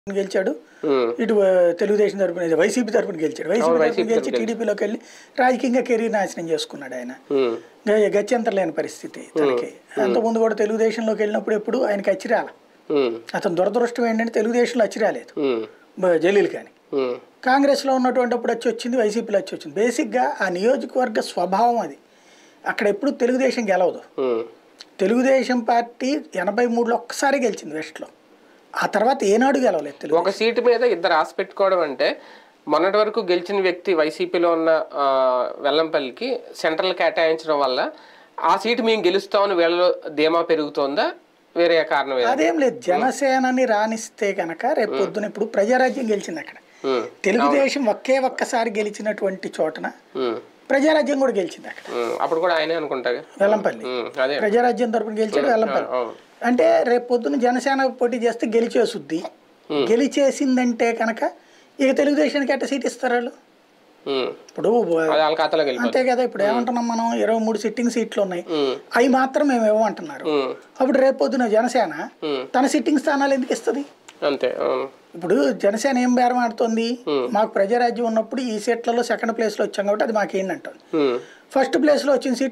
గెలిచాడు ఉమ్, ఇటు ఆ, తెలుగుదేశం తరపున ఇది వైసీపీ తరపున గెలిచాడు వైసీపీ తరపున వైసీపీ గెలిచి తరపున టీడీపీలోకి వెళ్ళి రాజకీయంగా కెరీర్ నాశనం చేసుకున్నాడు ఆయన ఉమ్, గ- గత్యంతరం లేని పరిస్థితి తనకి అంతకుముందు కూడా తెలుగుదేశంలోకి వెళ్ళినప్పుడు ఎప్పుడు ఆయనకి అచ్చిరాల ఉమ్, అతను దురదృష్టం ఏంటంటే తెలుగుదేశంలో అచ్చిరాలేదు ఉమ్, బ- జలీల్ కానీ ఉమ్, కాంగ్రెస్లో ఉన్నటువంటి అప్పుడు వచ్చి వచ్చింది వైసీపీలో వచ్చి వచ్చింది బేసిక్గా ఆ నియోజకవర్గ స్వభావం అది అక్కడ ఎప్పుడు తెలుగుదేశం గెలవదు ఉమ్, తెలుగుదేశం పార్టీ ఎనభై మూడులో ఒక్కసారి గెలిచింది వెస్ట్లో ఆ తర్వాత ఏనాడు గెలవలేదు తెలుగు ఒక సీటు మీద ఇద్దరు ఆశ పెట్టుకోవడం అంటే మొన్నటి వరకు గెలిచిన వ్యక్తి వైసీపీలో ఉన్న ఆ, వెల్లంపల్లికి సెంట్రల్ కేటాయించడం వల్ల ఆ సీటు మేము గెలుస్తామని వీళ్ళలో ధీమా పెరుగుతోందా వేరే కారణం ఏదా? అదేం లేదు జనసేనని రాణిస్తే కనుక రేపు పొద్దున ఇప్పుడు ప్రజారాజ్యం గెలిచింది అక్కడ ఉమ్, తెలుగుదేశం ఒకే ఒక్కసారి గెలిచినటువంటి చోటన ఉమ్, ప్రజారాజ్యం కూడా గెలిచింది అక్కడ ఉమ్, అప్పుడు కూడా ఆయనే అనుకుంటాగా వెల్లంపల్లి ఉమ్, అదే ప్రజారాజ్యం తరపున గెలిచాడు వెల్లంపల్లి అవును అంటే రేపు పొద్దున జనసేన పోటీ చేస్తే గెలిచేసుద్ది గెలిచేసిందంటే కనుక ఇక తెలుగుదేశానికి ఎట్ట సీట్ ఇస్తారు వాళ్ళు ఉమ్, ఇప్పుడు అది వాళ్ళ ఖాతాలోకి వెళ్ళిపోతుంది అంతే కదా ఇప్పుడు ఏమంటున్నాం మనం ఇరవై మూడు సిట్టింగ్ సీట్లు ఉన్నాయి ఉమ్, అవి మాత్రం మేము ఇవ్వమంటున్నారు ఉమ్, అప్పుడు రేపు పొద్దున జనసేన ఉమ్, తన సిట్టింగ్ స్థానాలు ఎందుకు ఇస్తుంది అంతే అవును ఇప్పుడు జనసేన ఏం బేరం ఆడుతుంది మాకు ప్రజారాజ్యం ఉన్నప్పుడు ఈ సీట్లలో సెకండ్ ప్లేస్లో వచ్చాం కాబట్టి అది మాకేంటంటుంది ఉమ్, ఫస్ట్ ప్లేస్లో వచ్చిన సీట్